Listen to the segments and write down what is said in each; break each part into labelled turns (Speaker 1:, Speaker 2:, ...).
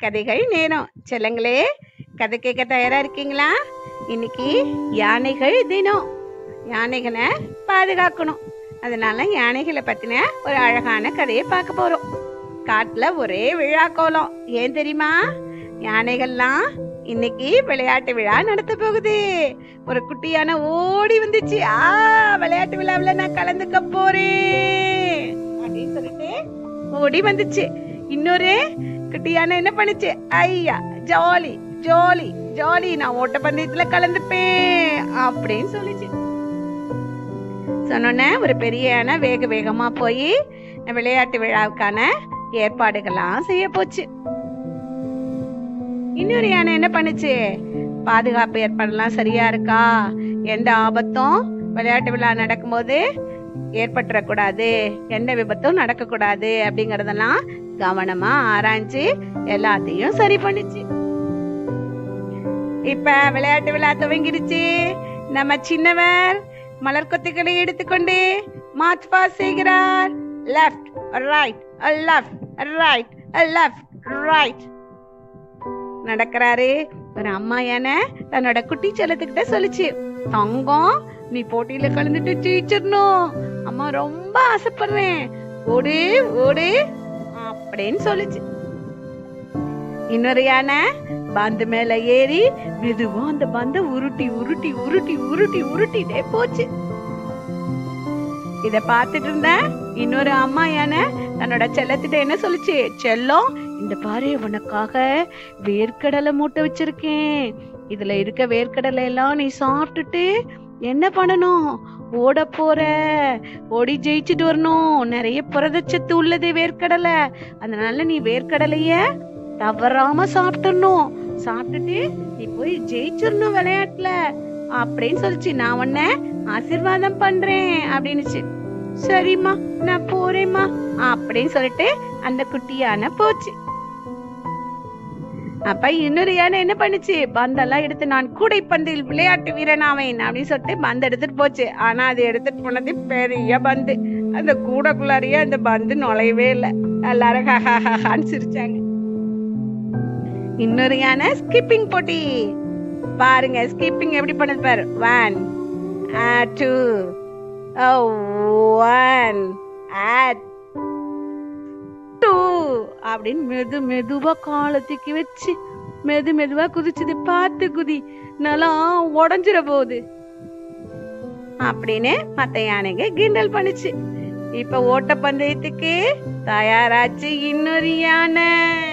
Speaker 1: கதைகள் நேரம் செல்லங்களே கதை கேட்க தயாரா இருக்கீங்களா இன்னைக்கு யானைகள் தினம் யானைகளை பாதுகாக்கணும் அதனால யானைகளை பத்தின ஒரு அழகான கதையை பார்க்க போறோம் காட்டுல ஒரே விழா கோலம் ஏன் தெரியுமா யானைகள்லாம் இன்னைக்கு விளையாட்டு விழா நடத்த போகுது ஒரு குட்டியான ஓடி வந்துச்சு ஆ விளையாட்டு விழாவில் நான் கலந்துக்க போறேன் அப்படின்னு சொல்லிட்டு ஓடி வந்துச்சு இன்னொரு குட்டியான என்ன பண்ணுச்சு ஐயா ஜாலி ஜாலி ஜாலி நான் ஓட்டப்பந்தயத்துல கலந்துப்பேன் அப்படின்னு சொல்லிச்சு சொன்னோன்னே ஒரு பெரிய யானை வேக வேகமா போய் விளையாட்டு விழாவுக்கான ஏற்பாடுகள்லாம் செய்ய போச்சு இன்னொரு யானை என்ன பண்ணுச்சு பாதுகாப்பு ஏற்பாடுலாம் சரியா இருக்கா எந்த ஆபத்தும் விளையாட்டு விழா நடக்கும்போது ஏற்பட்டுறக்கூடாது எந்த விபத்தும் நடக்கக்கூடாது அப்படிங்கறதெல்லாம் கவனமா ஆராய்ஞ்சு எல்லாத்தையும் சரி பண்ணுச்சு இப்ப விளையாட்டு விழா துவங்கிடுச்சு நம்ம சின்னவர் மலர் கொத்துக்களை எடுத்துக்கொண்டு மார்ச் பாஸ் செய்கிறார் left right left right left right நடக்கிறாரு ஒரு அம்மா யானை தன்னோட குட்டி செல்லத்துக்கிட்ட சொல்லுச்சு தங்கம் நீ போட்டியில கலந்துட்டு ஜெயிச்சிடணும் அம்மா ரொம்ப ஆசைப்படுறேன் ஓடு ஓடு அப்படின்னு சொல்லுச்சு இன்னொரு யானை பந்து மேல ஏறி மெதுவா அந்த பந்த உருட்டி உருட்டி உருட்டி உருட்டி உருட்டிட்டே போச்சு இத பார்த்துட்டு இருந்த இன்னொரு அம்மா யானை தன்னோட செல்லத்திட்ட என்ன சொல்லுச்சு செல்லம் இந்த பாரு உனக்காக வேர்க்கடலை மூட்டை வச்சிருக்கேன் இதுல இருக்க வேர்க்கடலை எல்லாம் நீ சாப்பிட்டுட்டு என்ன பண்ணணும் ஓட போற ஓடி ஜெயிச்சுட்டு வரணும் நிறைய புரதச்சத்து உள்ளது வேர்க்கடலை அதனால நீ வேர்க்கடலைய தவறாம சாப்பிட்டுடணும் சாப்பிட்டுட்டு நீ போய் ஜெயிச்சிடணும் விளையாட்டுல அப்படின்னு சொல்லிச்சு நான் உன்ன ஆசீர்வாதம் பண்றேன் அப்படின்னுச்சு சரிம்மா நான் போறேம்மா அப்படின்னு சொல்லிட்டு அந்த குட்டியான போச்சு அப்ப இன்னொரு யானை என்ன பண்ணுச்சு பந்தெல்லாம் எடுத்து நான் கூடைப்பந்தில் விளையாட்டு வீரனாவேன் அப்படின்னு சொல்லிட்டு பந்து எடுத்துட்டு போச்சு ஆனா அது எடுத்துட்டு போனது பெரிய பந்து அந்த கூடைக்குள்ளாரியே அந்த பந்து நுழையவே இல்லை எல்லாரும் ஹஹான்னு சிரிச்சாங்க இன்னொரு யானை ஸ்கிப்பிங் போட்டி பாருங்க ஸ்கிப்பிங் எப்படி பண்ணது பாரு ஒன் டூ ஒன் டூ அப்படின்னு மெது மெதுவா காலை தூக்கி வச்சு மெது மெதுவா குதிச்சுது பார்த்து குதி நல்லா உடஞ்சிட போகுது அப்படின்னு மத்த யானைங்க கிண்டல் பண்ணுச்சு இப்ப ஓட்டப்பந்தயத்துக்கு தயாராச்சு இன்னொரு யானை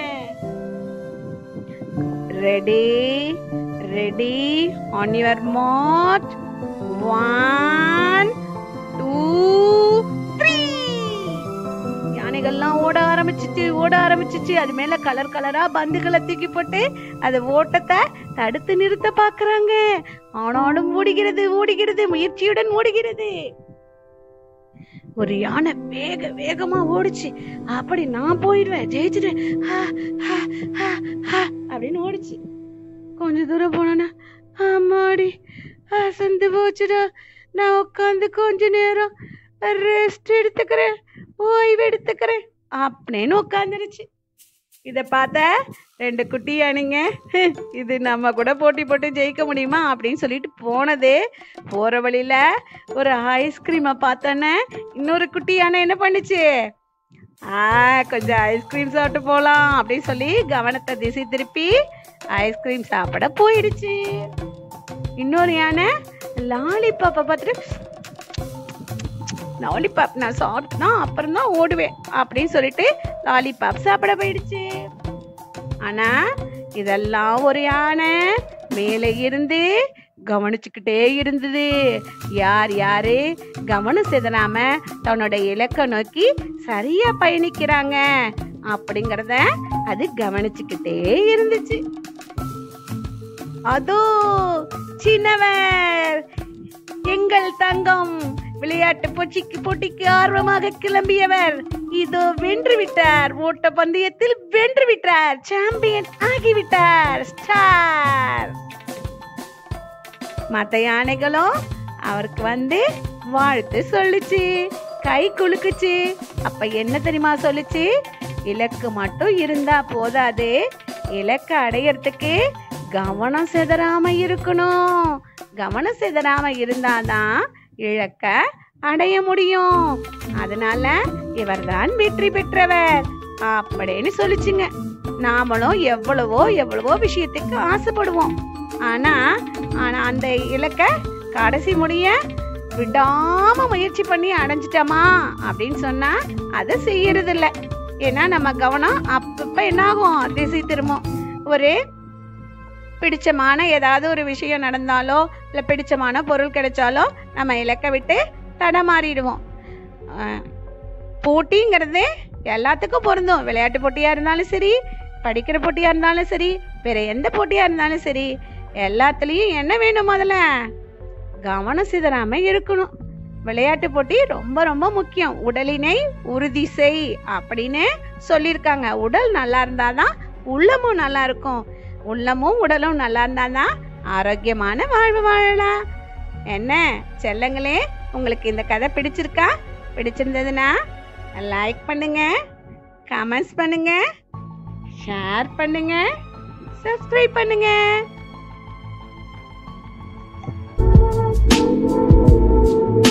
Speaker 1: ready ready on your march one two three யானைகள்லாம் ஓட ஆரம்பிச்சிச்சு ஓட ஆரம்பிச்சிச்சு அது மேல கலர் கலரா பந்துகளை தூக்கி போட்டு அது ஓட்டத்தை தடுத்து நிறுத்த பாக்குறாங்க ஆனாலும் ஓடுகிறது ஓடுகிறது முயற்சியுடன் ஓடுகிறது ஒரு யானை வேக வேகமா ஓடுச்சு அப்படி நான் போயிடுவேன் ஜெயிச்சிடுவேன் ஹா, ஹா, ஹா, ஹா அப்படின்னு ஓடுச்சு கொஞ்ச தூரம் போனோன்னா அம்மாடி அசந்து போச்சுடா நான் உட்காந்து கொஞ்ச நேரம் ரெஸ்ட் எடுத்துக்கிறேன் ஓய்வு எடுத்துக்கிறேன் அப்படின்னு உட்காந்துருச்சு இத பார்த்த ரெண்டு குட்டி யானைங்க இது நம்ம கூட போட்டி போட்டு ஜெயிக்க முடியுமா அப்படின்னு சொல்லிட்டு போனது போற வழியில ஒரு ஐஸ்கிரீமை பார்த்தோன்னே இன்னொரு குட்டி யானை என்ன பண்ணுச்சு ஆ கொஞ்சம் ஐஸ்கிரீம் சாப்பிட்டு போலாம் அப்படின்னு சொல்லி கவனத்தை திசை திருப்பி ஐஸ்கிரீம் சாப்பிட போயிடுச்சு இன்னொரு யானை லாலிபாப்பை பார்த்துட்டு லாலிபாப் நான் சாப்பிட்டா அப்புறம் தான் ஓடுவேன் அப்படின்னு சொல்லிட்டு லாலிபாப் சாப்பிட போயிடுச்சு ஆனா இதெல்லாம் ஒரு யானை மேலே இருந்து கவனிச்சுக்கிட்டே இருந்தது யார் யாரு கவனம் சிதறாம தன்னோட இலக்கை நோக்கி சரியா பயணிக்கிறாங்க அப்படிங்கறத அது கவனிச்சுக்கிட்டே இருந்துச்சு அதோ சின்னவர் எங்கள் தங்கம் விளையாட்டு போட்டிக்கு போட்டிக்கு ஆர்வமாக கிளம்பியவர் இதோ வென்று விட்டார் ஓட்ட பந்தயத்தில் வென்று விட்டார் சாம்பியன் ஆகிவிட்டார் ஸ்டார் மத்த யானைகளும் அவருக்கு வந்து வாழ்த்து சொல்லுச்சு கை குலுக்குச்சு அப்ப என்ன தெரியுமா சொல்லுச்சு இலக்கு மட்டும் இருந்தா போதாது இலக்கை அடையறதுக்கு கவனம் சிதறாம இருக்கணும் கவனம் சிதறாம இருந்தாதான் இலக்க அடைய முடியும் அதனால இவர்தான் வெற்றி பெற்றவர் அப்படின்னு சொல்லிச்சுங்க நாமளும் எவ்வளவோ எவ்வளவோ விஷயத்துக்கு ஆசைப்படுவோம் ஆனா ஆனா அந்த இலக்க கடைசி முடிய விடாம முயற்சி பண்ணி அடைஞ்சிட்டோமா அப்படின்னு சொன்னா அதை செய்யறது இல்ல ஏன்னா நம்ம கவனம் அப்பப்ப என்ன ஆகும் திசை திரும்பும் ஒரு பிடிச்சமான ஏதாவது ஒரு விஷயம் நடந்தாலோ இல்லை பிடிச்சமான பொருள் கிடைச்சாலோ நம்ம இலக்க விட்டு தடமாறிடுவோம் அஹ், போட்டிங்கிறது எல்லாத்துக்கும் பொருந்தும் விளையாட்டு போட்டியா இருந்தாலும் சரி படிக்கிற போட்டியா இருந்தாலும் சரி வேற எந்த போட்டியா இருந்தாலும் சரி எல்லாத்துலேயும் என்ன வேணும் முதல்ல கவனம் சிதறாம இருக்கணும் விளையாட்டு போட்டி ரொம்ப ரொம்ப முக்கியம் உடலினை உறுதி செய் அப்படின்னு சொல்லியிருக்காங்க உடல் நல்லா இருந்தாதான் உள்ளமும் நல்லா இருக்கும் உள்ளமும் உடலும் நல்லா இருந்தாதான் ஆரோக்கியமான வாழ்வு வாழலாம் என்ன செல்லங்களே உங்களுக்கு இந்த கதை பிடிச்சிருக்கா பிடிச்சிருந்ததுன்னா லைக் பண்ணுங்க கமெண்ட்ஸ் பண்ணுங்க ஷேர் பண்ணுங்க சப்ஸ்கிரைப் பண்ணுங்க